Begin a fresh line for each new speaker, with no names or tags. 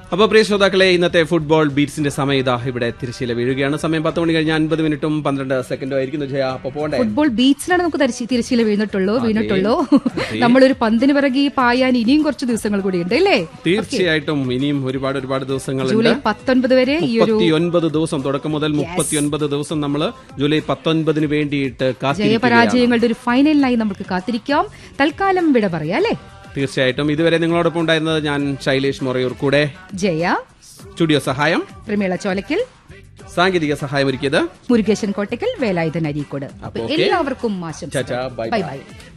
അപ്പോൾ പ്രിയ ശ്രോതാക്കളെ ഇന്നത്തെ ഫുട്ബോൾ ബീറ്റ്സിന്റെ സമയം ഇതാ ഇവിടെ തിരശ്ശീല വീഴുകയാണ് സമയം പത്ത് മണി കഴിഞ്ഞ് അൻപത് മിനിറ്റും പന്ത്രണ്ട് സെക്കൻഡും ആയിരിക്കുന്നു ജയ അപ്പൊ പോണ്ടേ
ഫുട്ബോൾ ബീച്ചിലാണ് നമുക്ക് തിരശ്ശി- തിരശ്ശീല വീണിട്ടുള്ളൂ വീണിട്ടുള്ളൂ നമ്മളൊരു പന്തിന് പിറകെ പായാൻ ഇനിയും കുറച്ച് ദിവസങ്ങൾ കൂടി ഉണ്ട് അല്ലേ
തീർച്ചയായിട്ടും ഇനിയും ഒരുപാട് ഒരുപാട് ദിവസങ്ങളുണ്ട്
ജൂലൈ പത്തൊൻപത് വരെ ഈ ഒരു
മുപ്പത്തിയൊൻപത് ദിവസം തുടക്കം മുതൽ മുപ്പത്തിയൊൻപത് ദിവസം നമ്മൾ ജൂലൈ പത്തൊൻപതിന് വേണ്ടിയിട്ട് കാത്തിരിക്കുകയാണ്
ജയപരാജയങ്ങളുടെ ഒരു ഫൈനലിനായി നമുക്ക് കാത്തിരിക്കാം തൽക്കാലം വിട പറയാം അല്ലേ
തീർച്ചയായിട്ടും ഇതുവരെ നിങ്ങളോടൊപ്പം ഉണ്ടായിരുന്നത് ഞാൻ ശൈലേഷ് മൊറയൂർ കൂടെ
ജയ
സ്റ്റുഡിയോ സഹായം
പ്രമീള ചോലക്കൽ
സാങ്കേതിക സഹായം ഒരുക്കിയത്
മുരുകേശൻ കോട്ടയ്ക്കൽ വേലായുധൻ അരീക്കോട് അപ്പൊ
ഓക്കേ.
എല്ലാവർക്കും ആശംസ
ചാച്ചാ ബൈ
ബൈ ബൈ